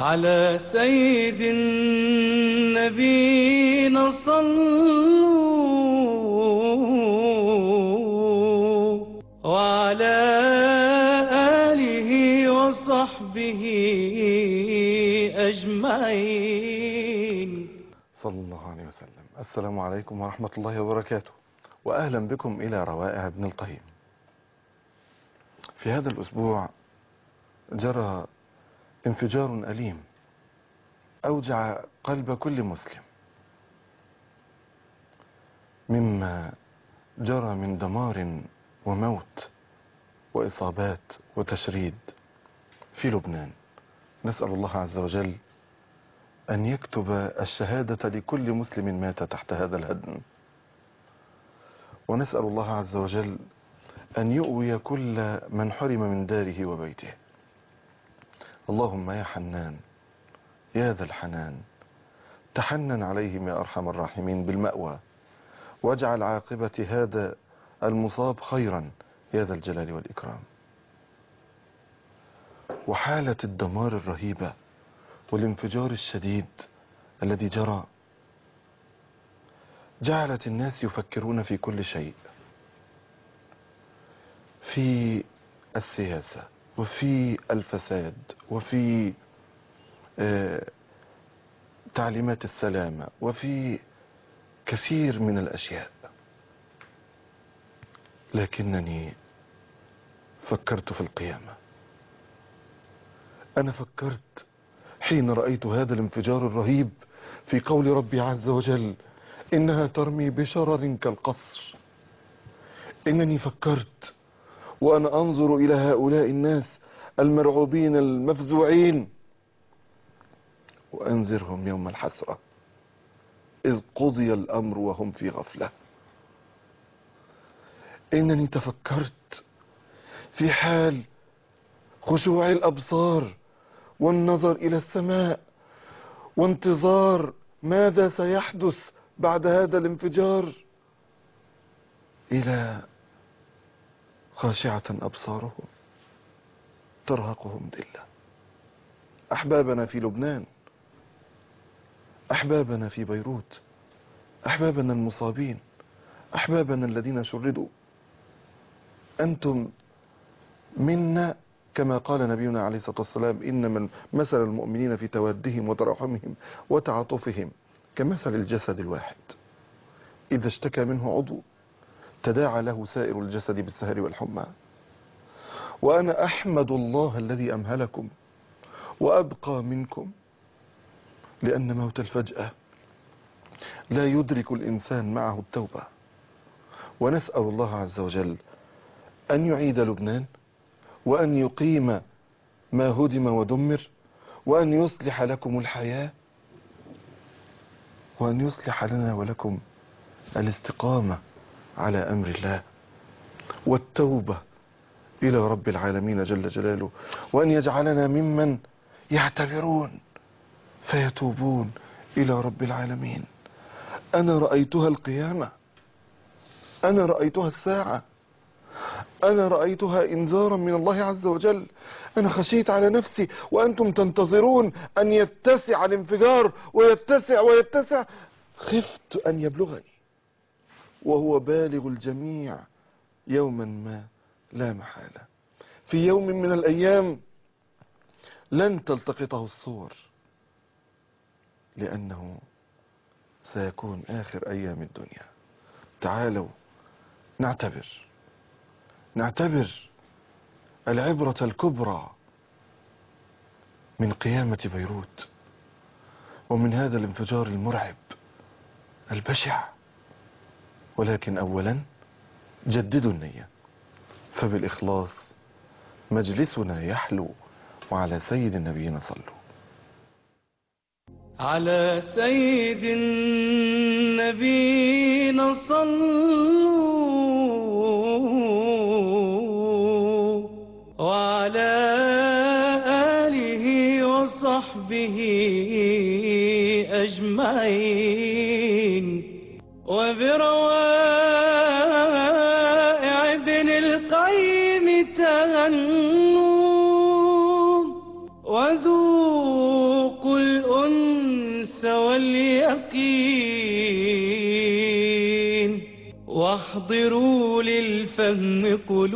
على سيد النبينا صلوا وعلى آله وصحبه أجمعين صلى الله عليه وسلم السلام عليكم ورحمة الله وبركاته وأهلا بكم إلى روائع ابن القيم في هذا الأسبوع جرى انفجار أليم أوجع قلب كل مسلم مما جرى من دمار وموت وإصابات وتشريد في لبنان نسأل الله عز وجل أن يكتب الشهادة لكل مسلم مات تحت هذا الهدم ونسأل الله عز وجل أن يؤوي كل من حرم من داره وبيته اللهم يا حنان يا ذا الحنان تحنن عليهم يا أرحم الراحمين بالمأوى واجعل عاقبة هذا المصاب خيرا يا ذا الجلال والإكرام وحالة الدمار الرهيبة والانفجار الشديد الذي جرى جعلت الناس يفكرون في كل شيء في السياسة وفي الفساد وفي آه، تعليمات السلامة وفي كثير من الأشياء لكنني فكرت في القيامة أنا فكرت حين رأيت هذا الانفجار الرهيب في قول ربي عز وجل إنها ترمي بشرر كالقصر إنني فكرت وأنا أنظر إلى هؤلاء الناس المرعوبين المفزوعين وأنذرهم يوم الحسرة إذ قضي الأمر وهم في غفلة إنني تفكرت في حال خشوع الأبصار والنظر إلى السماء وانتظار ماذا سيحدث بعد هذا الانفجار إلى خاشعة أبصارهم ترهقهم ذلة أحبابنا في لبنان أحبابنا في بيروت أحبابنا المصابين أحبابنا الذين شردوا أنتم منا كما قال نبينا عليه الصلاة والسلام إن من مثل المؤمنين في تودهم وتراحمهم وتعاطفهم كمثل الجسد الواحد إذا اشتكى منه عضو تداعى له سائر الجسد بالسهر والحمى وأنا أحمد الله الذي أمهلكم وأبقى منكم لأن موت الفجأة لا يدرك الإنسان معه التوبة ونسأل الله عز وجل أن يعيد لبنان وأن يقيم ما هدم ودمر وأن يصلح لكم الحياة وأن يصلح لنا ولكم الاستقامة على أمر الله والتوبة إلى رب العالمين جل جلاله وأن يجعلنا ممن يعتبرون فيتوبون إلى رب العالمين أنا رأيتها القيامة أنا رأيتها الساعة أنا رأيتها إنذارا من الله عز وجل أنا خشيت على نفسي وأنتم تنتظرون أن يتسع الانفجار ويتسع ويتسع خفت أن يبلغني وهو بالغ الجميع يوما ما لا محالة في يوم من الأيام لن تلتقطه الصور لأنه سيكون آخر أيام الدنيا تعالوا نعتبر نعتبر العبرة الكبرى من قيامة بيروت ومن هذا الانفجار المرعب البشع ولكن أولا جددوا النية فبالإخلاص مجلسنا يحلو وعلى سيد النبينا صلوا على سيد النبينا صلوا وعلى آله وصحبه أجمعين وبروائع ابن القيم تهنوا وذوقوا واليقين واحضروا للفهم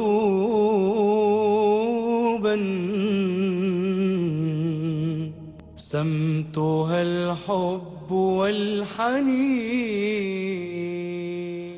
قلوبا سمتها الحب والحنين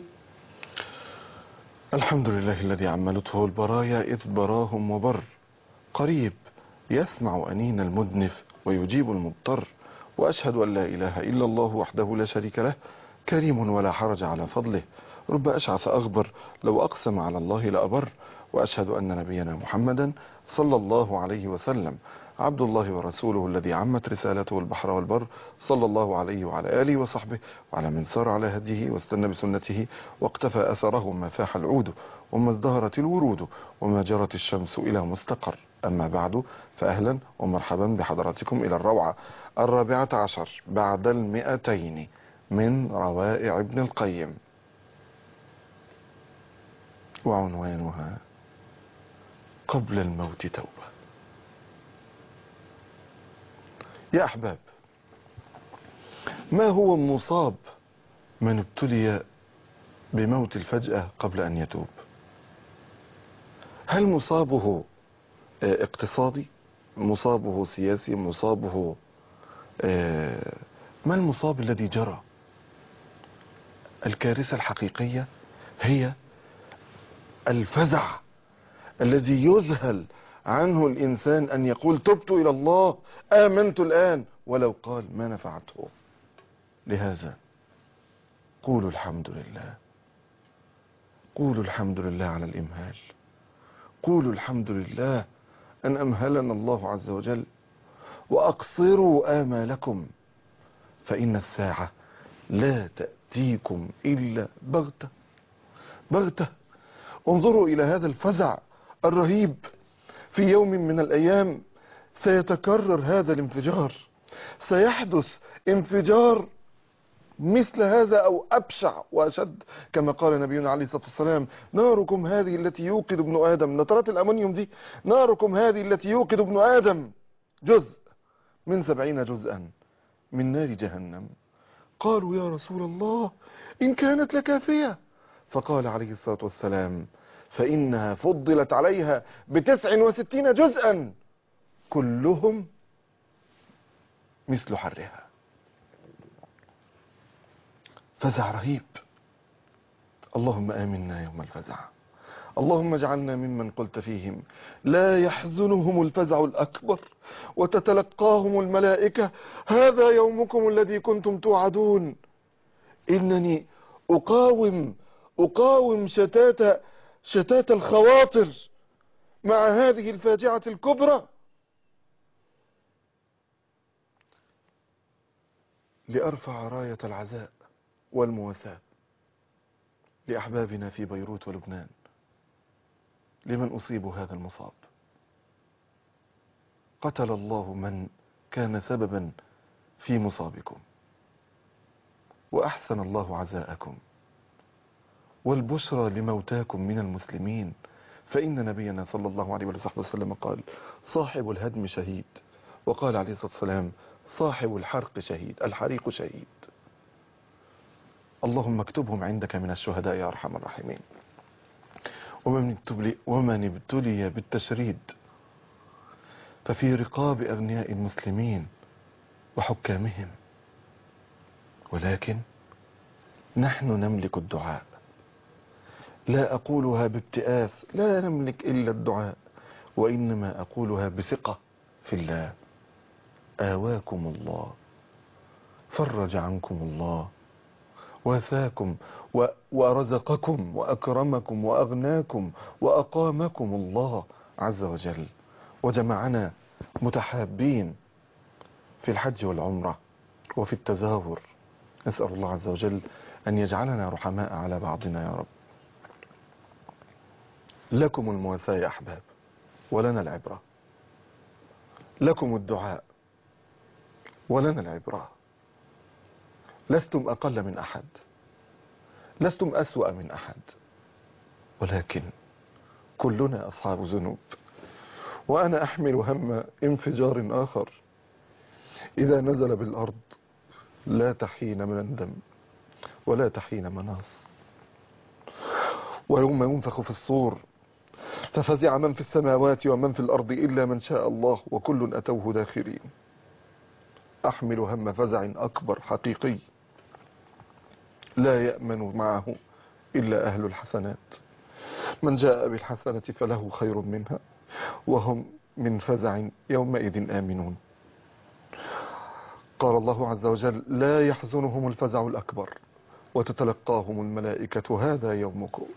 الحمد لله الذي عملته البرايا إذ براهم وبر قريب يسمع أنين المدنف ويجيب المضطر وأشهد أن لا إله إلا الله وحده لا شريك له كريم ولا حرج على فضله رب أشعث أغبر لو أقسم على الله لأبر وأشهد أن نبينا محمدا صلى الله عليه وسلم عبد الله ورسوله الذي عمت رسالته البحر والبر صلى الله عليه وعلى آله وصحبه وعلى من سار على هديه واستنى بسنته واقتفى أثره ما فاح العود وما ازدهرت الورود وما جرت الشمس إلى مستقر أما بعد فأهلا ومرحبا بحضراتكم إلى الروعة الرابعة عشر بعد المئتين من روائع ابن القيم وعنوانها قبل الموت توبة يا أحباب ما هو مصاب من ابتلي بموت الفجأة قبل أن يتوب هل مصابه آه، اقتصادي مصابه سياسي مصابه آه، ما المصاب الذي جرى الكارثة الحقيقية هي الفزع الذي يذهل عنه الإنسان أن يقول تبت إلى الله آمنت الآن ولو قال ما نفعته لهذا قولوا الحمد لله قولوا الحمد لله على الإمهال قولوا الحمد لله أن أمهلنا الله عز وجل وأقصروا آمالكم فإن الساعة لا تأتيكم إلا بغتة بغتة انظروا إلى هذا الفزع الرهيب في يوم من الأيام سيتكرر هذا الانفجار سيحدث انفجار مثل هذا أو أبشع وأشد كما قال نبينا عليه الصلاة والسلام ناركم هذه التي يوقد ابن آدم نترات الأمونيوم دي ناركم هذه التي يوقد ابن آدم جزء من سبعين جزءا من نار جهنم قالوا يا رسول الله إن كانت لكافية فقال عليه الصلاة والسلام فإنها فضلت عليها بتسع وستين جزءا كلهم مثل حرها فزع رهيب اللهم آمنا يوم الفزع اللهم اجعلنا ممن قلت فيهم لا يحزنهم الفزع الأكبر وتتلقاهم الملائكة هذا يومكم الذي كنتم توعدون إنني أقاوم أقاوم شتات شتات الخواطر مع هذه الفاجعة الكبرى لأرفع راية العزاء والمواساة لأحبابنا في بيروت ولبنان لمن أصيبوا هذا المصاب قتل الله من كان سببا في مصابكم وأحسن الله عزاءكم والبشرى لموتاكم من المسلمين فإن نبينا صلى الله عليه وصحبه وسلم قال صاحب الهدم شهيد وقال عليه الصلاة والسلام صاحب الحرق شهيد الحريق شهيد اللهم اكتبهم عندك من الشهداء يا أرحم الراحمين ومن ابتلي, ومن ابتلي بالتشريد ففي رقاب أغنياء المسلمين وحكامهم ولكن نحن نملك الدعاء لا أقولها بابتئاس لا نملك إلا الدعاء وإنما أقولها بثقة في الله آواكم الله فرج عنكم الله وافاكم و- ورزقكم وأكرمكم وأغناكم وأقامكم الله عز وجل وجمعنا متحابين في الحج والعمرة وفي التزاور نسأل الله عز وجل أن يجعلنا رحماء على بعضنا يا رب لكم المواساة يا أحباب ولنا العبرة لكم الدعاء ولنا العبرة لستم أقل من أحد لستم أسوأ من أحد ولكن كلنا أصحاب ذنوب وأنا أحمل هم انفجار آخر إذا نزل بالأرض لا تحين من الدم ولا تحين مناص ويوم ينفخ في الصور ففزع من في السماوات ومن في الأرض إلا من شاء الله وكل أتوه داخرين أحمل هم فزع أكبر حقيقي لا يأمن معه إلا أهل الحسنات من جاء بالحسنة فله خير منها وهم من فزع يومئذ آمنون قال الله عز وجل لا يحزنهم الفزع الأكبر وتتلقاهم الملائكة هذا يومكم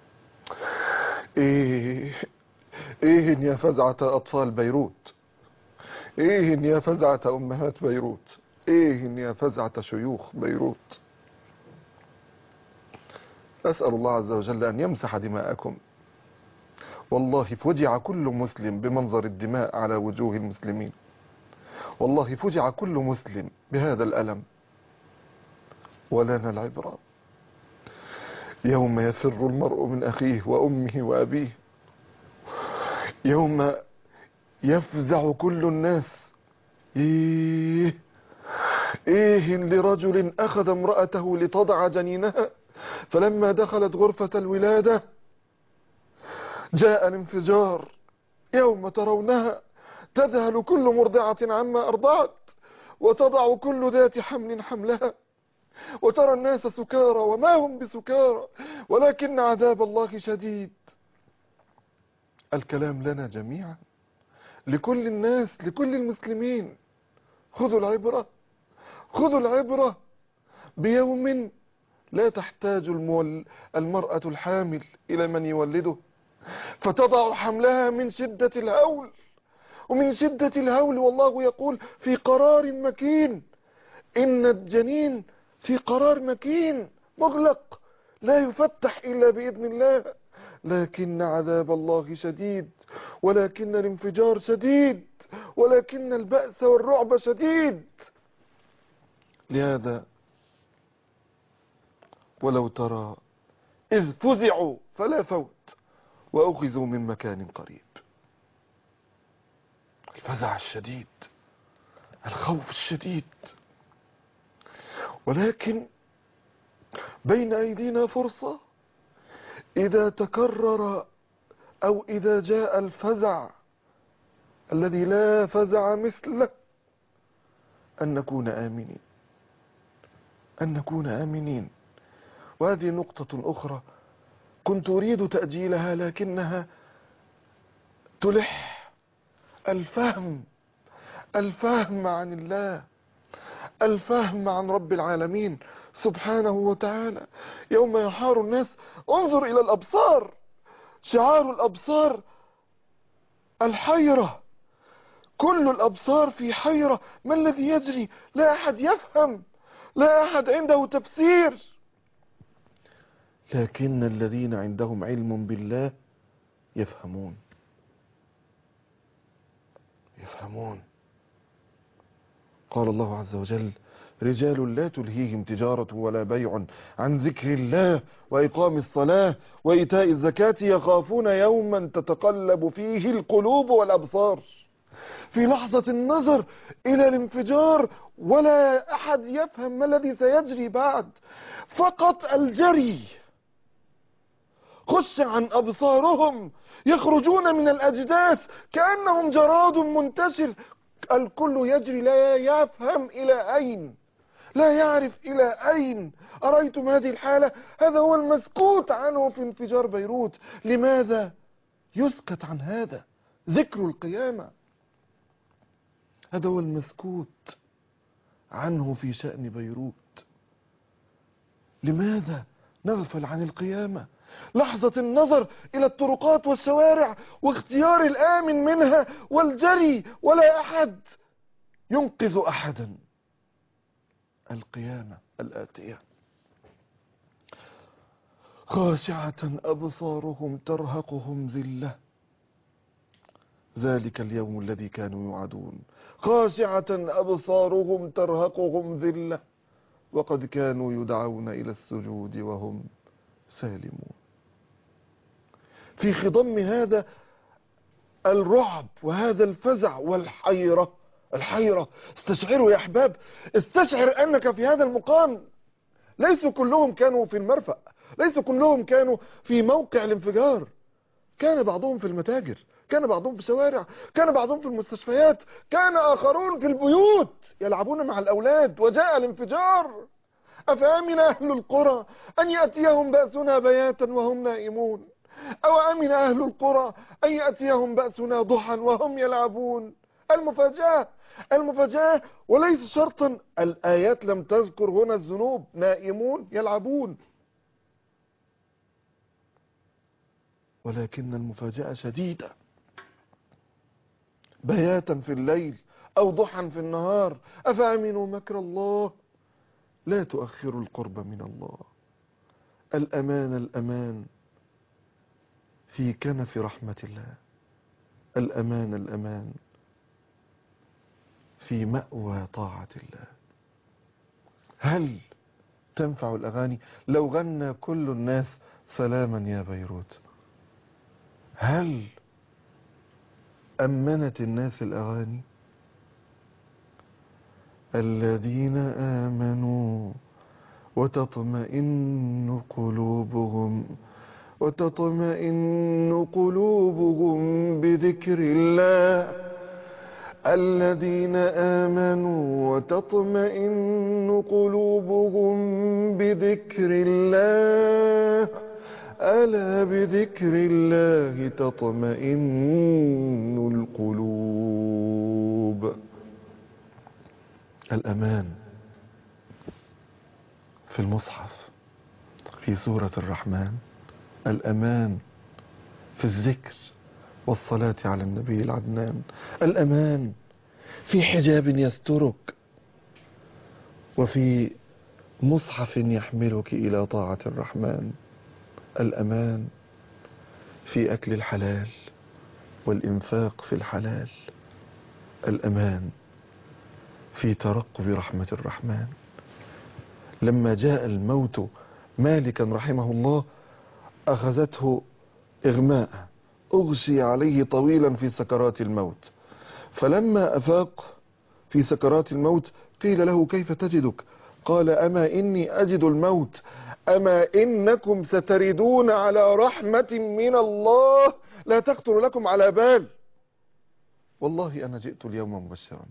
إيه إيه يا فزعة أطفال بيروت إيه يا فزعة أمهات بيروت إيه يا فزعة شيوخ بيروت أسأل الله عز وجل أن يمسح دماءكم والله فجع كل مسلم بمنظر الدماء على وجوه المسلمين والله فجع كل مسلم بهذا الألم ولنا العبرة يوم يفر المرء من أخيه وأمه وأبيه يوم يفزع كل الناس إيه إيه لرجل أخذ امرأته لتضع جنينها فلما دخلت غرفة الولادة جاء الانفجار يوم ترونها تذهل كل مرضعة عما أرضعت وتضع كل ذات حمل حملها وترى الناس سكارى وما هم بسكارى ولكن عذاب الله شديد الكلام لنا جميعا لكل الناس لكل المسلمين خذوا العبرة خذوا العبرة بيوم لا تحتاج المول المرأة الحامل إلى من يولده فتضع حملها من شدة الهول ومن شدة الهول والله يقول في قرار مكين إن الجنين في قرار مكين مغلق لا يفتح إلا بإذن الله لكن عذاب الله شديد ولكن الانفجار شديد ولكن البأس والرعب شديد لهذا ولو ترى إذ فزعوا فلا فوت وأخذوا من مكان قريب الفزع الشديد الخوف الشديد ولكن بين أيدينا فرصة إذا تكرر أو إذا جاء الفزع الذي لا فزع مثله أن نكون آمنين أن نكون آمنين وهذه نقطة أخرى كنت أريد تأجيلها لكنها تلح الفهم الفهم عن الله الفهم عن رب العالمين سبحانه وتعالى يوم يحار الناس انظر إلى الأبصار شعار الأبصار الحيرة كل الأبصار في حيرة ما الذي يجري لا أحد يفهم لا أحد عنده تفسير لكن الذين عندهم علم بالله يفهمون يفهمون قال الله عز وجل رجال لا تلهيهم تجارة ولا بيع عن ذكر الله وإقام الصلاة وإيتاء الزكاة يخافون يوما تتقلب فيه القلوب والأبصار في لحظة النظر إلى الانفجار ولا أحد يفهم ما الذي سيجري بعد فقط الجري خش عن أبصارهم يخرجون من الأجداث كأنهم جراد منتشر الكل يجري لا يفهم إلى أين لا يعرف إلى أين أرأيتم هذه الحالة هذا هو المسكوت عنه في انفجار بيروت لماذا يسكت عن هذا ذكر القيامة هذا هو المسكوت عنه في شأن بيروت لماذا نغفل عن القيامة لحظة النظر إلى الطرقات والشوارع واختيار الآمن منها والجري ولا أحد ينقذ أحدا القيامة الآتية خاشعة أبصارهم ترهقهم ذلة ذلك اليوم الذي كانوا يوعدون خاشعة أبصارهم ترهقهم ذلة وقد كانوا يدعون إلى السجود وهم سالمون في خضم هذا الرعب وهذا الفزع والحيرة الحيرة استشعروا يا أحباب استشعر أنك في هذا المقام ليسوا كلهم كانوا في المرفأ ليسوا كلهم كانوا في موقع الانفجار كان بعضهم في المتاجر كان بعضهم في الشوارع كان بعضهم في المستشفيات كان آخرون في البيوت يلعبون مع الأولاد وجاء الانفجار أفأمن أهل القرى أن يأتيهم بأسنا بياتا وهم نائمون أو أمن أهل القرى أن يأتيهم بأسنا ضحى وهم يلعبون المفاجأة المفاجأة وليس شرطا الآيات لم تذكر هنا الذنوب نائمون يلعبون ولكن المفاجأة شديدة بياتا في الليل أو ضحى في النهار أفأمنوا مكر الله لا تؤخروا القرب من الله الأمان الأمان في كنف رحمة الله الأمان الأمان في مأوى طاعة الله هل تنفع الأغاني لو غنى كل الناس سلاما يا بيروت هل أمنت الناس الأغاني الذين آمنوا وتطمئن قلوبهم وتطمئن قلوبهم بذكر الله الذين آمنوا وتطمئن قلوبهم بذكر الله ألا بذكر الله تطمئن القلوب الأمان في المصحف في سورة الرحمن الأمان في الذكر والصلاة على النبي العدنان الأمان في حجاب يسترك وفي مصحف يحملك إلى طاعة الرحمن الأمان في أكل الحلال والإنفاق في الحلال الأمان في ترقب رحمة الرحمن لما جاء الموت مالكا رحمه الله أخذته إغماء أغشي عليه طويلا في سكرات الموت فلما أفاق في سكرات الموت قيل له كيف تجدك قال أما إني أجد الموت أما إنكم ستردون على رحمة من الله لا تخطر لكم على بال والله أنا جئت اليوم مبشرا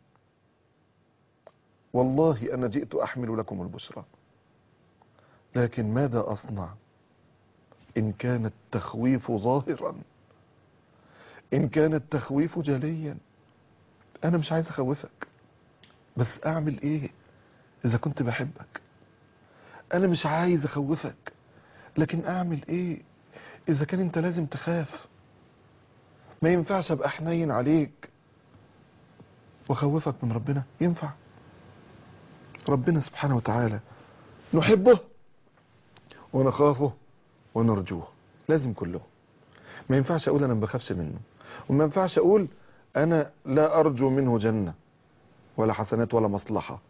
والله أنا جئت أحمل لكم البشرى لكن ماذا أصنع إن كان التخويف ظاهرا إن كان التخويف جليا أنا مش عايز أخوفك بس أعمل إيه إذا كنت بحبك أنا مش عايز أخوفك لكن أعمل إيه إذا كان أنت لازم تخاف ما ينفعش أبقى حنين عليك وأخوفك من ربنا ينفع ربنا سبحانه وتعالى نحبه ونخافه ونرجوه لازم كله ما ينفعش اقول انا ما بخافش منه وما ينفعش اقول انا لا ارجو منه جنة ولا حسنات ولا مصلحة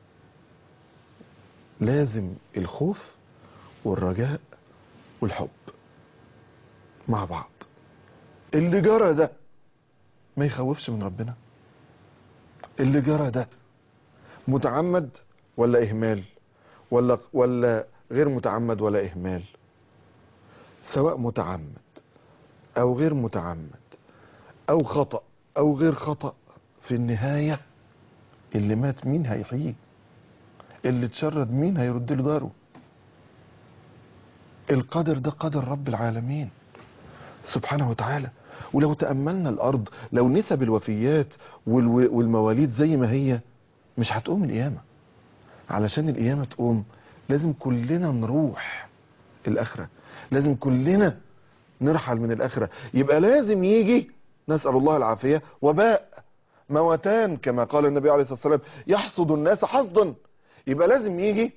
لازم الخوف والرجاء والحب مع بعض اللي جرى ده ما يخوفش من ربنا اللي جرى ده متعمد ولا اهمال ولا ولا غير متعمد ولا اهمال سواء متعمد او غير متعمد او خطأ او غير خطأ في النهاية اللي مات مين هيحييه اللي اتشرد مين هيرد له داره القدر ده قدر رب العالمين سبحانه وتعالى ولو تأملنا الأرض لو نسب الوفيات والو- والمواليد زي ما هي مش هتقوم القيامة علشان القيامة تقوم لازم كلنا نروح الآخرة لازم كلنا نرحل من الآخرة يبقى لازم يجي نسأل الله العافية وباء موتان كما قال النبي عليه الصلاة والسلام يحصد الناس حصدا يبقى لازم يجي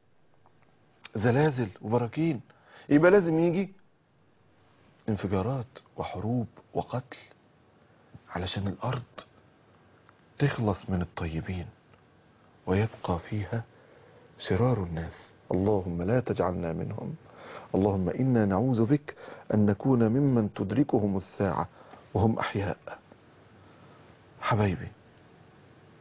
زلازل وبراكين يبقى لازم يجي انفجارات وحروب وقتل علشان الأرض تخلص من الطيبين ويبقى فيها شرار الناس اللهم لا تجعلنا منهم اللهم إنا نعوذ بك أن نكون ممن تدركهم الساعة وهم أحياء حبايبي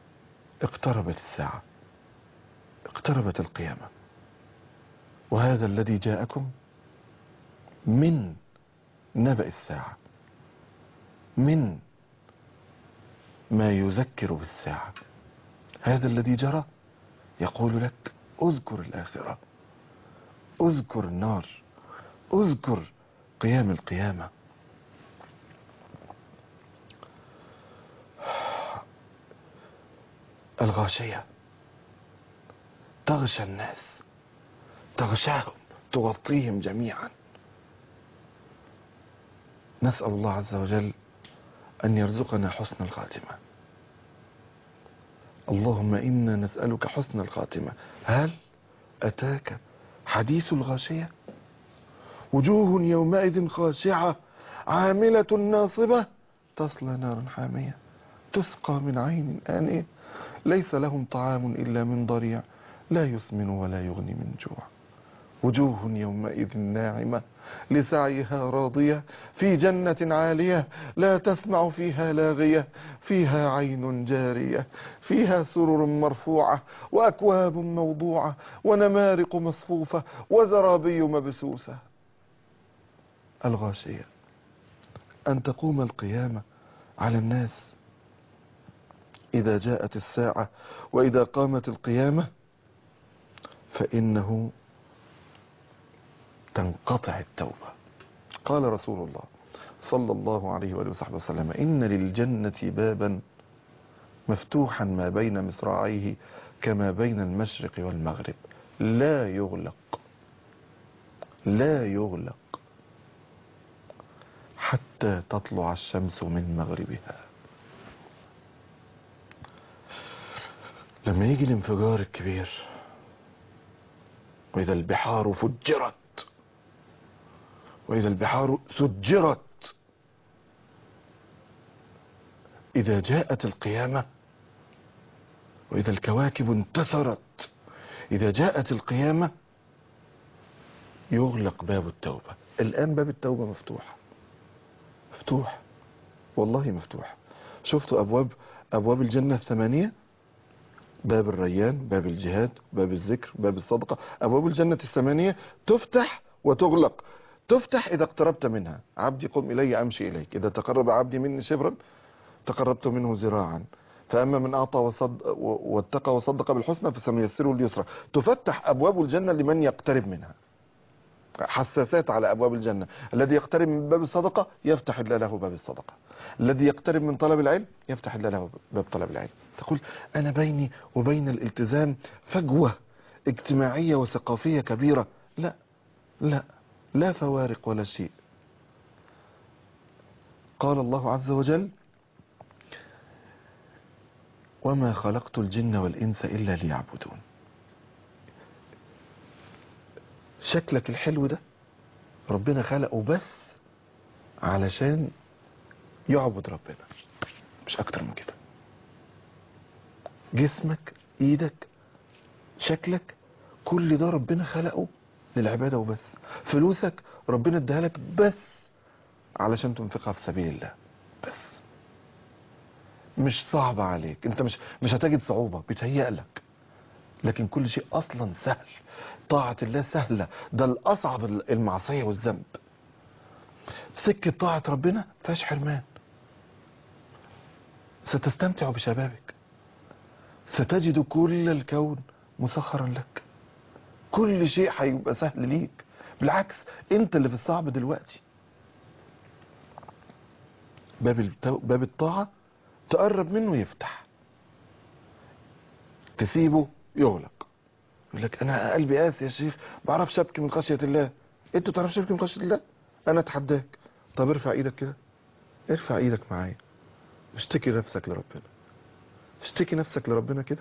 اقتربت الساعة اقتربت القيامة وهذا الذي جاءكم من نبأ الساعة من ما يذكر بالساعة هذا الذي جرى يقول لك اذكر الآخرة اذكر النار اذكر قيام القيامة الغاشية تغشى الناس تغشاهم تغطيهم جميعا نسأل الله عز وجل أن يرزقنا حسن الخاتمة اللهم إنا نسألك حسن الخاتمة هل أتاك حديث الغاشية وجوه يومئذ خاشعة عاملة ناصبة تصلى نارا حامية تسقى من عين آنية ليس لهم طعام إلا من ضريع لا يسمن ولا يغني من جوع وجوه يومئذ ناعمة لسعيها راضية في جنة عالية لا تسمع فيها لاغية فيها عين جارية فيها سرر مرفوعة وأكواب موضوعة ونمارق مصفوفة وزرابي مبسوسة الغاشية أن تقوم القيامة على الناس إذا جاءت الساعة وإذا قامت القيامة فإنه تنقطع التوبة قال رسول الله صلى الله عليه وآله وصحبه وسلم إن للجنة بابا مفتوحا ما بين مصراعيه كما بين المشرق والمغرب لا يغلق لا يغلق حتى تطلع الشمس من مغربها لما يجي الانفجار الكبير وإذا البحار فجرت وإذا البحار سجرت إذا جاءت القيامة وإذا الكواكب انتثرت إذا جاءت القيامة يغلق باب التوبة الآن باب التوبة مفتوح مفتوح والله مفتوح شفتوا أبواب أبواب الجنة الثمانية باب الريان باب الجهاد باب الذكر باب الصدقة أبواب الجنة الثمانية تفتح وتغلق تفتح إذا اقتربت منها عبدي قم إلي أمشي إليك إذا تقرب عبدي مني شبرا تقربت منه ذراعا فأما من أعطى وصد واتقى وصدق بالحسنى فسنيسره اليسرى تفتح أبواب الجنة لمن يقترب منها حساسات على أبواب الجنة الذي يقترب من باب الصدقة يفتح الله له باب الصدقة الذي يقترب من طلب العلم يفتح الله له باب طلب العلم تقول أنا بيني وبين الالتزام فجوة اجتماعية وثقافية كبيرة لا لا لا فوارق ولا شيء قال الله عز وجل وما خلقت الجن والإنس إلا ليعبدون شكلك الحلو ده ربنا خلقه بس علشان يعبد ربنا مش أكتر من كده جسمك ايدك شكلك كل ده ربنا خلقه للعبادة وبس فلوسك ربنا اداها لك بس علشان تنفقها في سبيل الله بس مش صعبة عليك انت مش مش هتجد صعوبة بيتهيأ لك لكن كل شيء اصلا سهل طاعة الله سهلة ده الاصعب المعصية والذنب سكة طاعة ربنا فيهاش حرمان ستستمتع بشبابك ستجد كل الكون مسخرا لك كل شيء هيبقى سهل ليك بالعكس انت اللي في الصعب دلوقتي باب التو... باب الطاعة تقرب منه يفتح تسيبه يغلق يقول لك انا قلبي قاسي يا شيخ بعرفش ابكي من خشية الله انت بتعرفش تبكي من خشية الله انا اتحداك طب ارفع ايدك كده ارفع ايدك معايا اشتكي نفسك لربنا اشتكي نفسك لربنا كده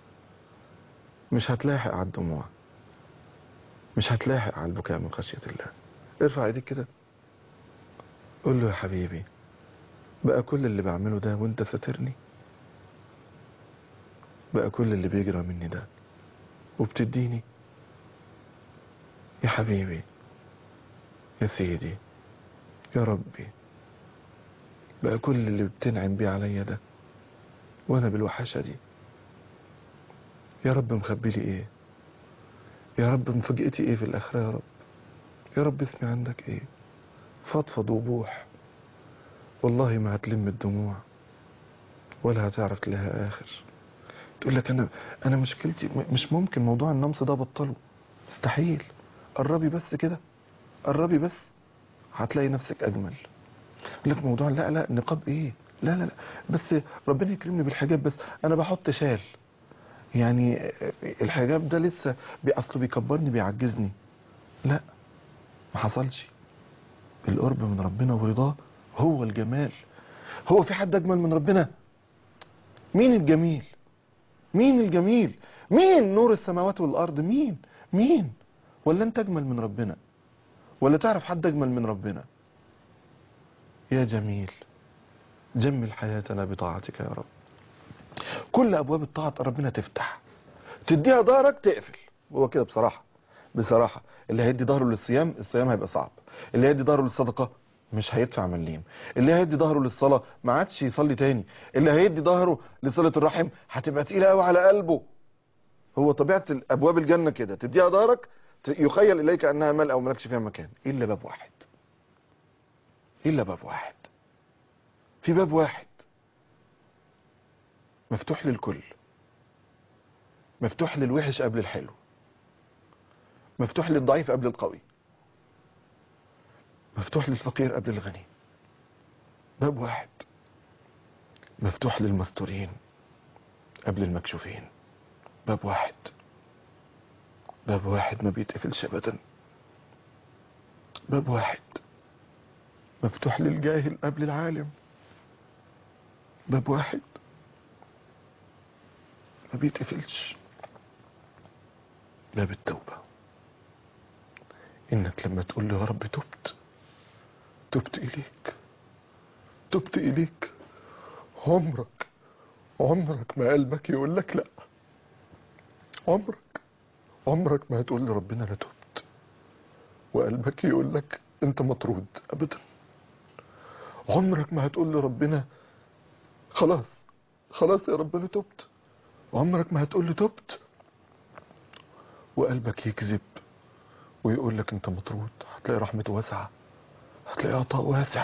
مش هتلاحق على الدموع مش هتلاحق على البكاء من خشية الله ارفع ايديك كده قول له يا حبيبي بقى كل اللي بعمله ده وانت ساترني بقى كل اللي بيجرى مني ده وبتديني يا حبيبي يا سيدي يا ربي بقى كل اللي بتنعم بيه عليا ده وانا بالوحشة دي يا رب مخبي لي ايه يا رب مفاجئتي ايه في الاخره يا رب يا رب اسمي عندك ايه فضفض وبوح والله ما هتلم الدموع ولا هتعرف تلاقيها اخر تقول لك انا انا مشكلتي م- مش ممكن موضوع النمص ده بطله مستحيل قربي بس كده قربي بس هتلاقي نفسك اجمل يقول لك موضوع لا لا نقاب ايه لا لا لا بس ربنا يكرمني بالحجاب بس انا بحط شال يعني الحجاب ده لسه بي- اصله بيكبرني بيعجزني لا ما حصلش القرب من ربنا ورضاه هو الجمال هو في حد اجمل من ربنا مين الجميل مين الجميل مين نور السماوات والارض مين مين ولا انت اجمل من ربنا ولا تعرف حد اجمل من ربنا يا جميل جمل حياتنا بطاعتك يا رب كل ابواب الطاعه ربنا تفتح تديها ظهرك تقفل هو كده بصراحه بصراحه اللي هيدي ظهره للصيام الصيام هيبقى صعب اللي هيدي ظهره للصدقه مش هيدفع مليم اللي هيدي ظهره للصلاه ما عادش يصلي تاني اللي هيدي ظهره لصله الرحم هتبقى تقيله قوي على قلبه هو طبيعه ابواب الجنه كده تديها ظهرك ت- يخيل اليك انها ملأ وملكش فيها مكان الا باب واحد الا باب واحد في باب واحد مفتوح للكل مفتوح للوحش قبل الحلو مفتوح للضعيف قبل القوي مفتوح للفقير قبل الغني باب واحد مفتوح للمستورين قبل المكشوفين باب واحد باب واحد ما بيتقفلش ابدا باب واحد مفتوح للجاهل قبل العالم باب واحد ما بيتقفلش باب التوبة إنك لما تقول له يا رب تبت تبت إليك تبت إليك عمرك عمرك ما قلبك يقول لك لا عمرك عمرك ما هتقول لربنا انا تبت وقلبك يقول لك انت مطرود ابدا عمرك ما هتقول لربنا خلاص خلاص يا رب انا تبت عمرك ما هتقول له تبت وقلبك يكذب ويقول لك انت مطرود هتلاقي رحمته واسعه هتلاقي عطاء واسع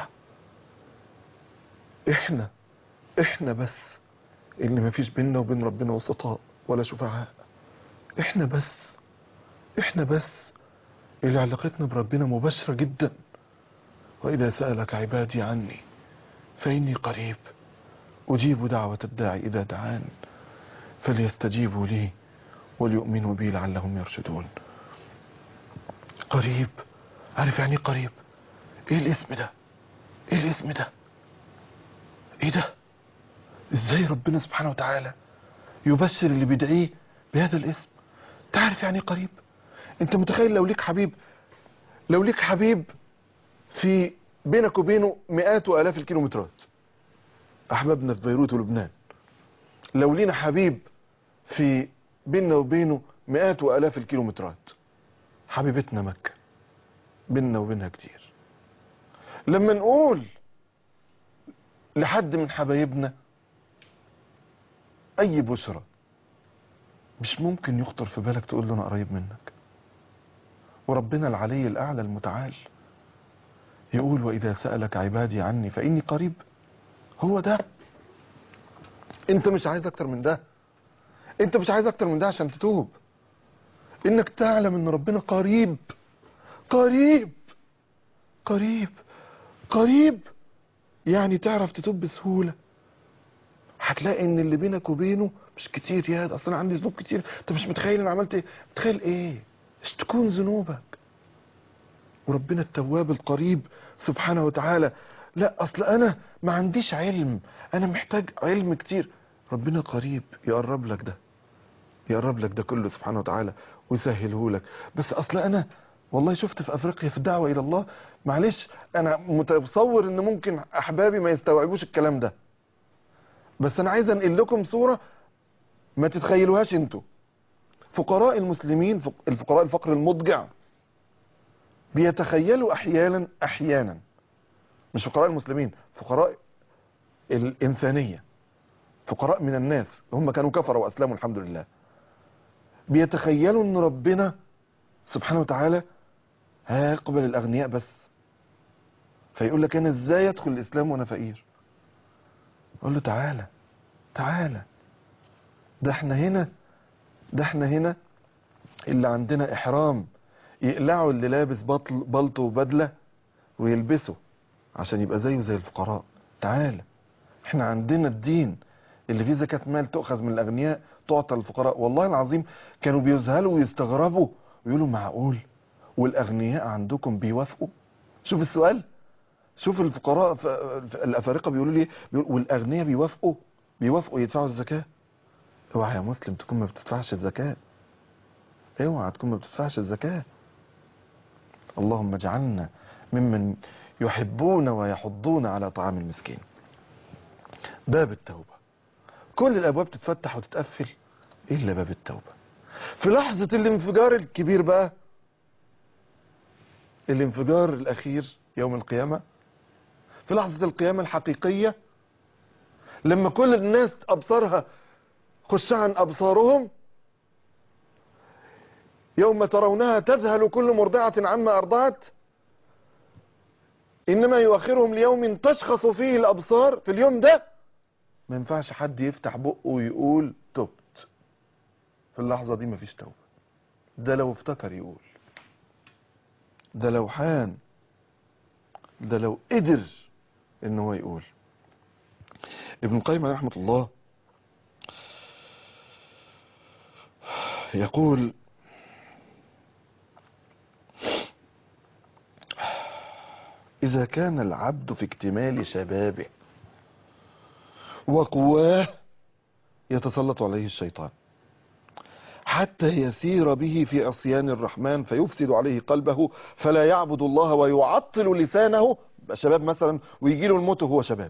احنا احنا بس اللي مفيش بيننا وبين ربنا وسطاء ولا شفعاء احنا بس احنا بس اللي علاقتنا بربنا مباشرة جدا وإذا سألك عبادي عني فإني قريب أجيب دعوة الداعي إذا دعان فليستجيبوا لي وليؤمنوا بي لعلهم يرشدون قريب عارف يعني إيه قريب ايه الاسم ده ايه الاسم ده ايه ده ازاي ربنا سبحانه وتعالى يبشر اللي بيدعيه بهذا الاسم تعرف يعني إيه قريب انت متخيل لو ليك حبيب لو ليك حبيب في بينك وبينه مئات والاف الكيلومترات احبابنا في بيروت ولبنان لو لينا حبيب في بيننا وبينه مئات والاف الكيلومترات حبيبتنا مكة بيننا وبينها كتير لما نقول لحد من حبايبنا اي بشرى مش ممكن يخطر في بالك تقول له انا قريب منك وربنا العلي الاعلى المتعال يقول واذا سالك عبادي عني فاني قريب هو ده انت مش عايز اكتر من ده انت مش عايز اكتر من ده عشان تتوب انك تعلم ان ربنا قريب قريب قريب قريب يعني تعرف تتوب بسهوله هتلاقي ان اللي بينك وبينه مش كتير يا ده اصل انا عندي ذنوب كتير انت مش متخيل انا عملت ايه متخيل ايه ايش تكون ذنوبك وربنا التواب القريب سبحانه وتعالى لا اصل انا ما عنديش علم انا محتاج علم كتير ربنا قريب يقرب لك ده يقرب لك ده كله سبحانه وتعالى ويسهله لك بس اصل انا والله شفت في افريقيا في الدعوه الى الله معلش انا متصور ان ممكن احبابي ما يستوعبوش الكلام ده بس انا عايز انقل لكم صوره ما تتخيلوهاش انتوا فقراء المسلمين فق- الفقراء الفقر المضجع بيتخيلوا احيانا احيانا مش فقراء المسلمين فقراء الانسانيه فقراء من الناس هم كانوا كفروا واسلموا الحمد لله بيتخيلوا ان ربنا سبحانه وتعالى هيقبل الاغنياء بس فيقول لك انا ازاي ادخل الاسلام وانا فقير اقول له تعالى تعالى ده احنا هنا ده احنا هنا اللي عندنا احرام يقلعوا اللي لابس بطل بلطو وبدله ويلبسه عشان يبقى زيه زي الفقراء تعالى احنا عندنا الدين اللي فيه زكاة مال تؤخذ من الأغنياء تعطى للفقراء والله العظيم كانوا بيذهلوا ويستغربوا ويقولوا معقول والأغنياء عندكم بيوافقوا شوف السؤال شوف الفقراء ف- ف- الأفارقة بيقولوا لي بيقولوا والأغنياء بيوافقوا بيوافقوا يدفعوا الزكاة اوعى يا مسلم تكون ما بتدفعش الزكاة اوعى تكون ما بتدفعش الزكاة اللهم اجعلنا ممن يحبون ويحضون على طعام المسكين باب التوبة كل الابواب تتفتح وتتقفل الا باب التوبة في لحظة الانفجار الكبير بقى الانفجار الاخير يوم القيامة في لحظة القيامة الحقيقية لما كل الناس ابصارها خش عن ابصارهم يوم ترونها تذهل كل مرضعة عما ارضعت انما يؤخرهم ليوم تشخص فيه الابصار في اليوم ده ما ينفعش حد يفتح بقه ويقول تبت في اللحظة دي مفيش توبة ده لو افتكر يقول ده لو حان ده لو قدر ان هو يقول ابن القيم عليه رحمة الله يقول إذا كان العبد في اكتمال شبابه وقواه يتسلط عليه الشيطان حتى يسير به في عصيان الرحمن فيفسد عليه قلبه فلا يعبد الله ويعطل لسانه يبقى شباب مثلا ويجي له الموت وهو شباب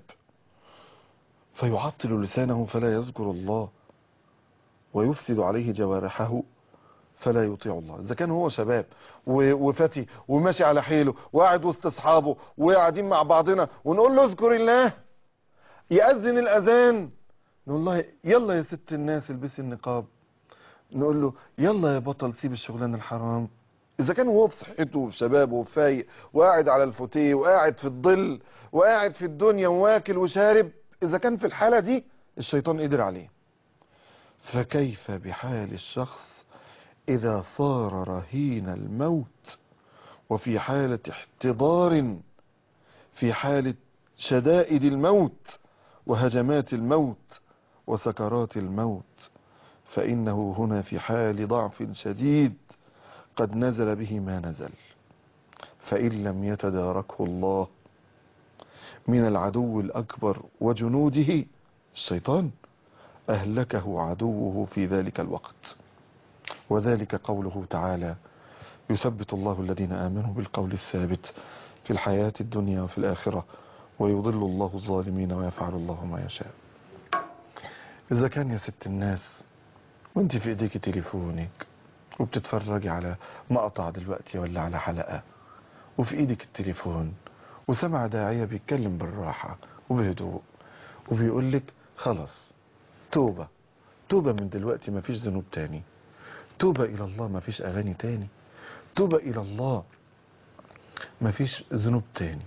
فيعطل لسانه فلا يذكر الله ويفسد عليه جوارحه فلا يطيع الله اذا كان هو شباب و- وفتي وماشي على حيله وقاعد وسط اصحابه وقاعدين مع بعضنا ونقول له اذكر الله يأذن الأذان نقول له يلا يا ست الناس البسي النقاب نقول له يلا يا بطل سيب الشغلانة الحرام إذا كان هو في صحته وفي شبابه وفايق وقاعد على الفوتيه وقاعد في الظل وقاعد في الدنيا واكل وشارب إذا كان في الحالة دي الشيطان قدر عليه فكيف بحال الشخص إذا صار رهين الموت وفي حالة احتضار في حالة شدائد الموت وهجمات الموت وسكرات الموت فإنه هنا في حال ضعف شديد قد نزل به ما نزل فإن لم يتداركه الله من العدو الأكبر وجنوده الشيطان أهلكه عدوه في ذلك الوقت وذلك قوله تعالى يثبت الله الذين آمنوا بالقول الثابت في الحياة الدنيا وفي الآخرة ويضل الله الظالمين ويفعل الله ما يشاء إذا كان يا ست الناس وانت في ايديك تليفونك وبتتفرجي على مقطع دلوقتي ولا على حلقة وفي ايدك التليفون وسمع داعية بيتكلم بالراحة وبهدوء وبيقول لك خلاص توبة توبة من دلوقتي مفيش ذنوب تاني توبة إلى الله مفيش أغاني تاني توبة إلى الله مفيش ذنوب تاني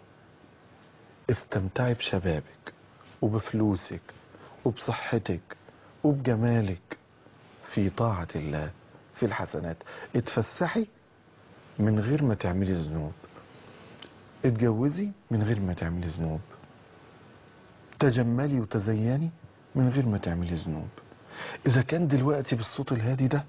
استمتعي بشبابك وبفلوسك وبصحتك وبجمالك في طاعة الله في الحسنات اتفسحي من غير ما تعملي ذنوب اتجوزي من غير ما تعملي ذنوب تجملي وتزيني من غير ما تعملي ذنوب اذا كان دلوقتي بالصوت الهادي ده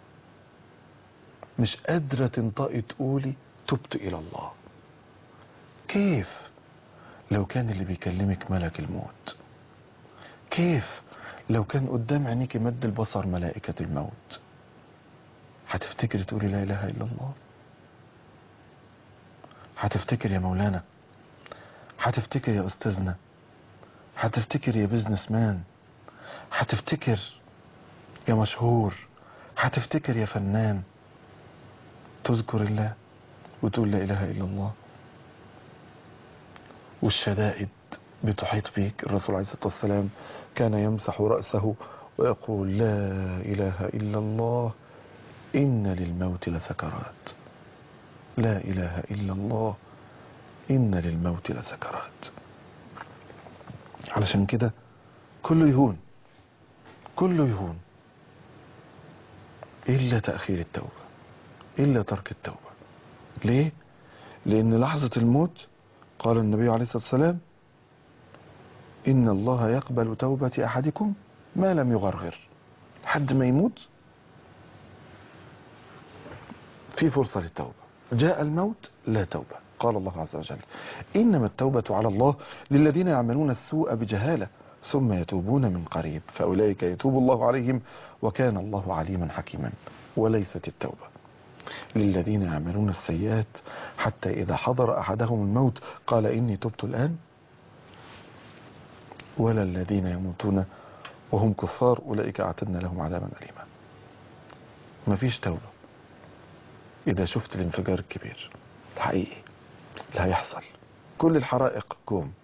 مش قادرة تنطقي تقولي تبت الى الله كيف لو كان اللي بيكلمك ملك الموت كيف لو كان قدام عينيك مد البصر ملائكة الموت هتفتكري تقولي لا اله الا الله هتفتكر يا مولانا هتفتكر يا استاذنا هتفتكر يا بزنس مان هتفتكر يا مشهور هتفتكر يا فنان تذكر الله وتقول لا اله الا الله والشدائد بتحيط بيك الرسول عليه الصلاه والسلام كان يمسح راسه ويقول لا إله إلا الله إن للموت لسكرات لا إله إلا الله إن للموت لسكرات علشان كده كله يهون كله يهون إلا تأخير التوبة إلا ترك التوبة ليه؟ لأن لحظة الموت قال النبي عليه الصلاة والسلام إن الله يقبل توبة أحدكم ما لم يغرغر حد ما يموت في فرصة للتوبة جاء الموت لا توبة قال الله عز وجل إنما التوبة على الله للذين يعملون السوء بجهالة ثم يتوبون من قريب فأولئك يتوب الله عليهم وكان الله عليما حكيما وليست التوبة للذين يعملون السيئات حتى إذا حضر أحدهم الموت قال إني تبت الآن ولا الذين يموتون وهم كفار أولئك أعتدنا لهم عذابا أليما مفيش توبة إذا شفت الانفجار الكبير الحقيقي اللي هيحصل كل الحرائق كوم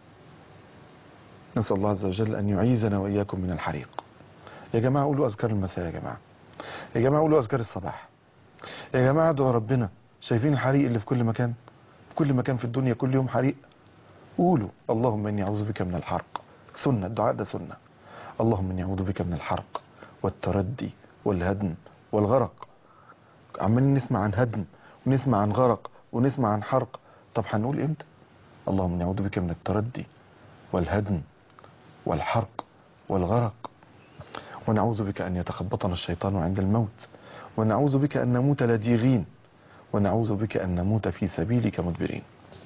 نسأل الله عز وجل أن يعيذنا وإياكم من الحريق يا جماعة قولوا أذكار المساء يا جماعة يا جماعة قولوا أذكار الصباح يا جماعة ادعوا ربنا شايفين الحريق اللي في كل مكان في كل مكان في الدنيا كل يوم حريق قولوا اللهم إني أعوذ بك من الحرق سنة الدعاء ده سنة اللهم إني أعوذ بك من الحرق والتردي والهدم والغرق عمالين نسمع عن هدم ونسمع عن غرق ونسمع عن حرق طب هنقول امتى اللهم إني أعوذ بك من التردي والهدم والحرق والغرق ونعوذ بك أن يتخبطنا الشيطان عند الموت ونعوذ بك أن نموت لديغين ونعوذ بك أن نموت في سبيلك مدبرين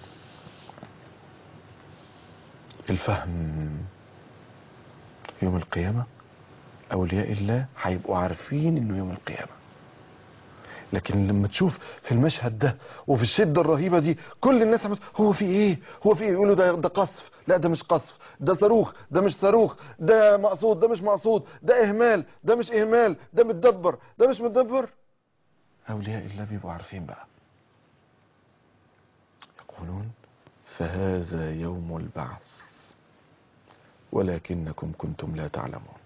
الفهم يوم القيامة أولياء الله هيبقوا عارفين إنه يوم القيامة لكن لما تشوف في المشهد ده وفي الشدة الرهيبة دي كل الناس عمت هو في ايه هو في ايه يقولوا ده ده قصف لا ده مش قصف ده صاروخ ده مش صاروخ ده مقصود ده مش مقصود ده اهمال ده مش اهمال ده متدبر ده مش متدبر اولياء الله بيبقوا عارفين بقى يقولون فهذا يوم البعث ولكنكم كنتم لا تعلمون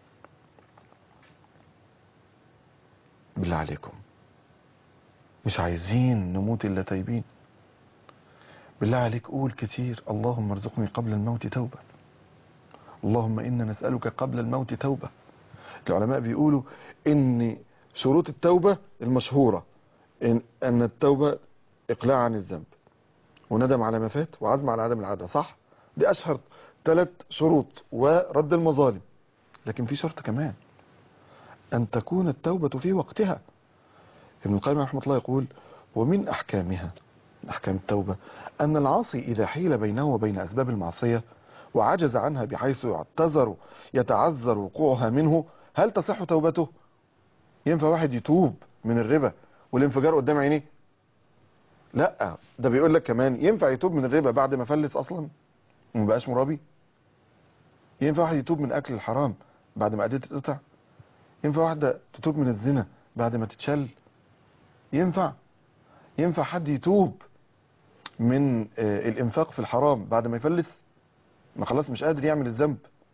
بالله عليكم مش عايزين نموت الا تايبين بالله عليك قول كتير اللهم ارزقني قبل الموت توبة اللهم إنا نسألك قبل الموت توبة العلماء بيقولوا إن شروط التوبة المشهورة إن, أن التوبة إقلاع عن الذنب وندم على ما فات وعزم على عدم العادة صح دي أشهر ثلاث شروط ورد المظالم لكن في شرط كمان أن تكون التوبة في وقتها ابن القيم رحمه الله يقول ومن أحكامها من أحكام التوبة أن العاصي إذا حيل بينه وبين أسباب المعصية وعجز عنها بحيث يعتذر يتعذر وقوعها منه هل تصح توبته ينفع واحد يتوب من الربا والانفجار قدام عينيه لا ده بيقول لك كمان ينفع يتوب من الربا بعد ما فلس اصلا وما بقاش مرابي ينفع واحد يتوب من اكل الحرام بعد ما ايديه تتقطع ينفع واحده تتوب من الزنا بعد ما تتشل ينفع ينفع حد يتوب من آه، الانفاق في الحرام بعد ما يفلس ما خلاص مش قادر يعمل الذنب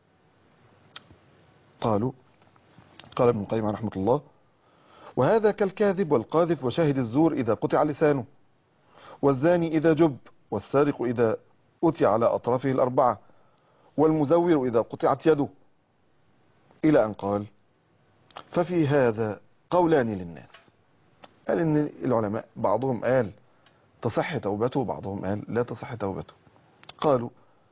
قالوا قال ابن القيم رحمه الله وهذا كالكاذب والقاذف وشاهد الزور إذا قطع لسانه والزاني إذا جب والسارق إذا أتي على أطرافه الأربعة والمزور إذا قطعت يده إلى أن قال ففي هذا قولان للناس قال إن العلماء بعضهم قال تصح توبته وبعضهم قال لا تصح توبته قالوا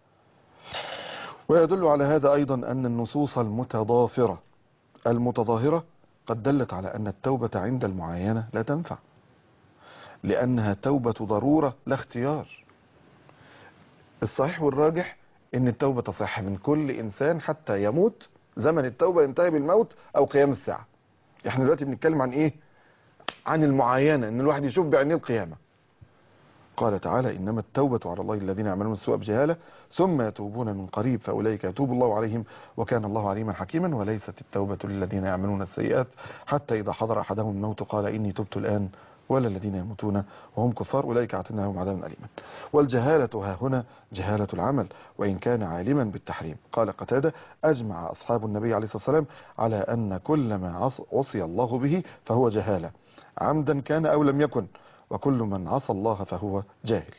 ويدل على هذا أيضا أن النصوص المتضافرة المتظاهرة قد دلت على أن التوبة عند المعاينة لا تنفع لأنها توبة ضرورة لا اختيار الصحيح والراجح أن التوبة تصح من كل إنسان حتى يموت زمن التوبة ينتهي بالموت أو قيام الساعة احنا دلوقتي بنتكلم عن إيه عن المعاينة أن الواحد يشوف بعينيه القيامة قال تعالى إنما التوبة على الله الذين يعملون السوء بجهالة ثم يتوبون من قريب فأولئك يتوب الله عليهم وكان الله عليما حكيما وليست التوبة للذين يعملون السيئات حتى إذا حضر أحدهم الموت قال إني تبت الآن ولا الذين يموتون وهم كفار أولئك أعتدنا لهم عذابا أليما والجهالة ها هنا جهالة العمل وإن كان عالما بالتحريم قال قتادة أجمع أصحاب النبي عليه الصلاة والسلام على أن كل ما عص- عصي الله به فهو جهالة عمدا كان أو لم يكن وكل من عصى الله فهو جاهل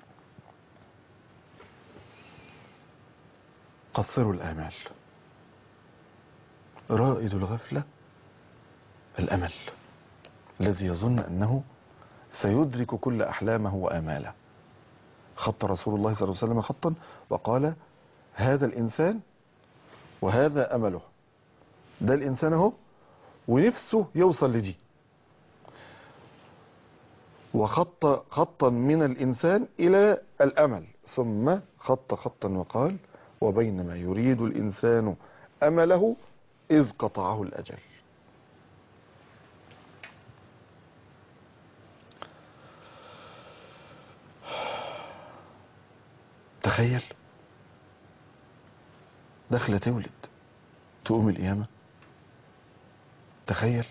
قصروا الآمال رائد الغفلة الأمل الذي يظن أنه سيدرك كل أحلامه وآماله خط رسول الله صلى الله عليه وسلم خطا وقال هذا الإنسان وهذا أمله ده الإنسان اهو ونفسه يوصل لدي وخط خطا من الإنسان إلى الأمل ثم خط خطا وقال وبينما يريد الإنسان أمله إذ قطعه الأجل تخيل داخلة تولد تقوم القيامة تخيل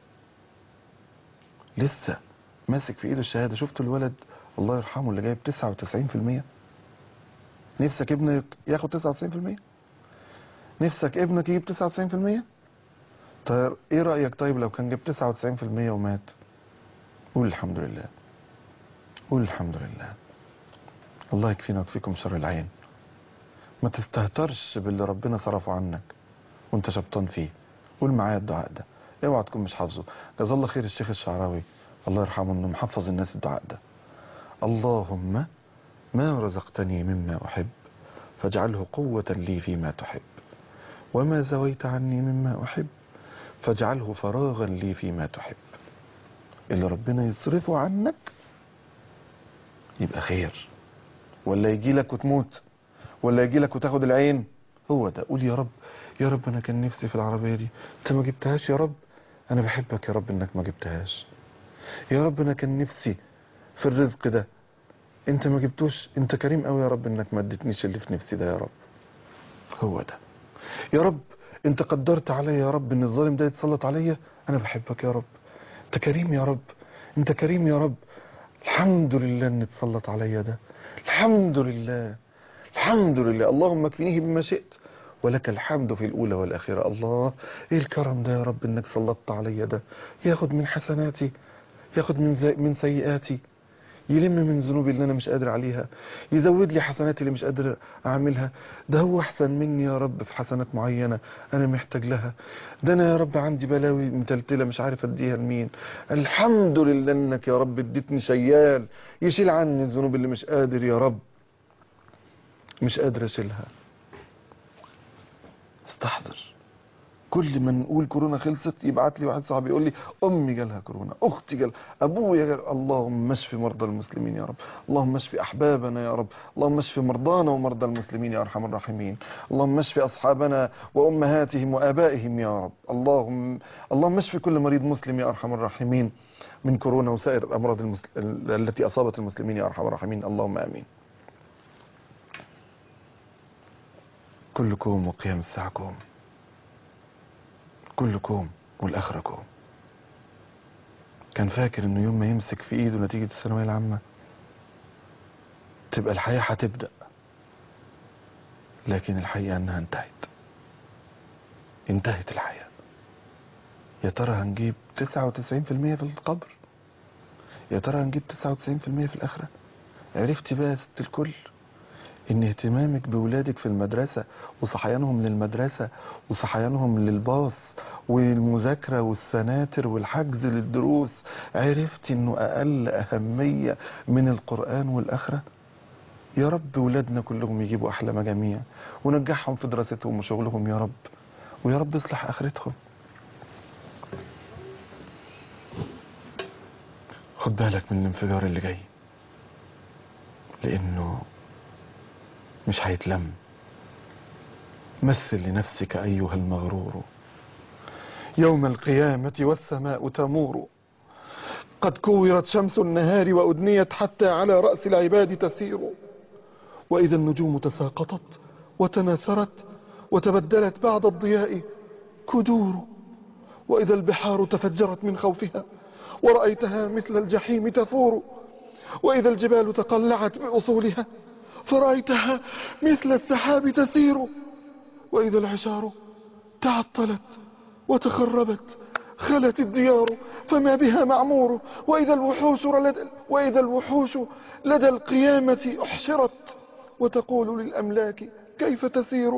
لسه ماسك في ايده الشهادة شفت الولد الله يرحمه اللي جايب 99% نفسك ابنك ياخد 99% نفسك ابنك يجيب 99% طيب ايه رأيك طيب لو كان جاب 99% ومات قول الحمد لله قول الحمد لله الله يكفينا ويكفيكم شر العين ما تستهترش باللي ربنا صرفه عنك وانت شبطان فيه قول معايا الدعاء ده اوعى تكون مش حافظه جزا الله خير الشيخ الشعراوي الله يرحمه انه محفظ الناس الدعاء ده اللهم ما رزقتني مما احب فاجعله قوة لي فيما تحب وما زويت عني مما احب فاجعله فراغا لي فيما تحب اللي ربنا يصرفه عنك يبقى خير ولا يجي لك وتموت ولا يجي لك وتاخد العين هو ده قول يا رب يا رب انا كان نفسي في العربية دي انت ما جبتهاش يا رب انا بحبك يا رب انك ما جبتهاش يا رب انا كان نفسي في الرزق ده انت ما جبتوش انت كريم قوي يا رب انك ما اديتنيش اللي في نفسي ده يا رب هو ده يا رب انت قدرت عليا يا رب ان الظالم ده يتسلط عليا انا بحبك يا رب انت كريم يا رب انت كريم يا رب الحمد لله ان اتسلط عليا ده الحمد لله الحمد لله اللهم اكفنيه بما شئت ولك الحمد في الأولى والآخرة الله إيه الكرم ده يا رب إنك سلطت عليا ده ياخد من حسناتي ياخد من, زي من سيئاتي يلم من ذنوبي اللي أنا مش قادر عليها يزود لي حسناتي اللي مش قادر أعملها ده هو أحسن مني يا رب في حسنات معينة أنا محتاج لها ده أنا يا رب عندي بلاوي متلتلة مش عارف أديها لمين الحمد لله إنك يا رب اديتني شيال يشيل عني الذنوب اللي مش قادر يا رب مش قادر أشيلها استحضر كل ما نقول كورونا خلصت يبعت لي واحد صاحبي يقول لي امي جالها كورونا اختي جالها ابويا جال اللهم اشف مرضى المسلمين يا رب اللهم اشف احبابنا يا رب اللهم اشف مرضانا ومرضى المسلمين يا ارحم الراحمين اللهم اشف اصحابنا وامهاتهم وابائهم يا رب اللهم اللهم اشف كل مريض مسلم يا ارحم الراحمين من كورونا وسائر الامراض المسل... التي اصابت المسلمين يا ارحم الراحمين اللهم امين كلكم وقيام الساعة كوم كلكم والآخرة كوم كان فاكر انه يوم ما يمسك في ايده نتيجة الثانوية العامة تبقى الحياة هتبدأ لكن الحقيقة انها انتهت انتهت الحياة يا ترى هنجيب 99% في القبر يا ترى هنجيب 99% في الآخرة عرفتي بقى يا ست الكل ان اهتمامك بولادك في المدرسة وصحيانهم للمدرسة وصحيانهم للباص والمذاكرة والسناتر والحجز للدروس عرفت انه اقل اهمية من القرآن والاخرة يا رب ولادنا كلهم يجيبوا احلى مجاميع ونجحهم في دراستهم وشغلهم يا رب ويا رب يصلح اخرتهم خد بالك من الانفجار اللي جاي لانه مش هيتلم مثل لنفسك أيها المغرور يوم القيامة والسماء تمور قد كورت شمس النهار وأدنيت حتى على رأس العباد تسير وإذا النجوم تساقطت وتناثرت وتبدلت بعد الضياء كدور وإذا البحار تفجرت من خوفها ورأيتها مثل الجحيم تفور وإذا الجبال تقلعت بأصولها فرأيتها مثل السحاب تسير وإذا العشار تعطلت وتخربت خلت الديار فما بها معمور وإذا الوحوش لدى, وإذا الوحوش لدى القيامة أحشرت وتقول للأملاك كيف تسير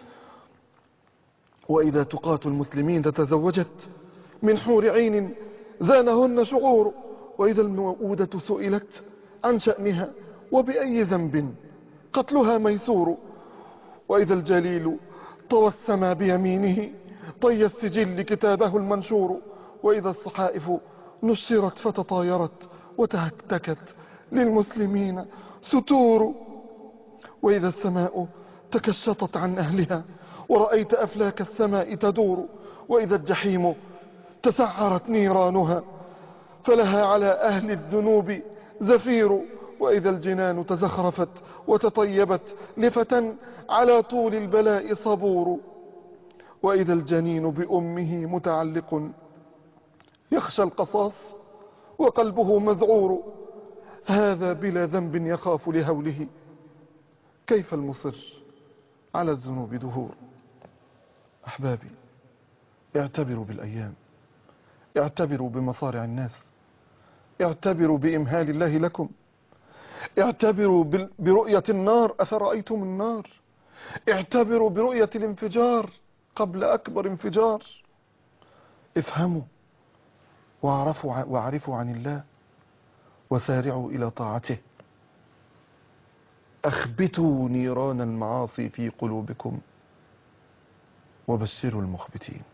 وإذا تقاة المسلمين تتزوجت من حور عين زانهن شعور وإذا الموءودة سئلت عن شأنها وبأي ذنب قتلها ميسور وإذا الجليل طوى السما بيمينه طي السجل كتابه المنشور وإذا الصحائف نشرت فتطايرت وتهتكت للمسلمين ستور وإذا السماء تكشطت عن أهلها ورأيت أفلاك السماء تدور وإذا الجحيم تسعرت نيرانها فلها على أهل الذنوب زفير وإذا الجنان تزخرفت وتطيبت لفتى على طول البلاء صبور وإذا الجنين بأمه متعلق يخشى القصاص وقلبه مذعور هذا بلا ذنب يخاف لهوله كيف المصر على الذنوب دهور أحبابي اعتبروا بالأيام اعتبروا بمصارع الناس اعتبروا بإمهال الله لكم اعتبروا بال- برؤية النار أفرأيتم النار اعتبروا برؤية الانفجار قبل أكبر انفجار افهموا واعرفوا ع- واعرفوا عن الله وسارعوا إلى طاعته أخبتوا نيران المعاصي في قلوبكم وبشروا المخبتين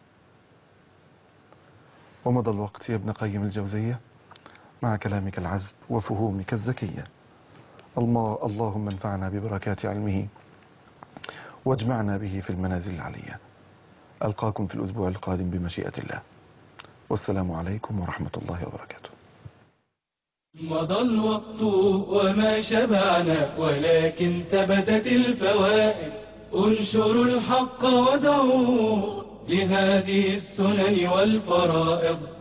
ومضى الوقت يا ابن قيم الجوزية مع كلامك العذب وفهومك الذكية الم- اللهم انفعنا ببركات علمه واجمعنا به في المنازل العلية ألقاكم في الأسبوع القادم بمشيئة الله والسلام عليكم ورحمة الله وبركاته مضى الوقت وما شبعنا ولكن ثبتت الفوائد انشروا الحق ودعوا لهذه السنن والفرائض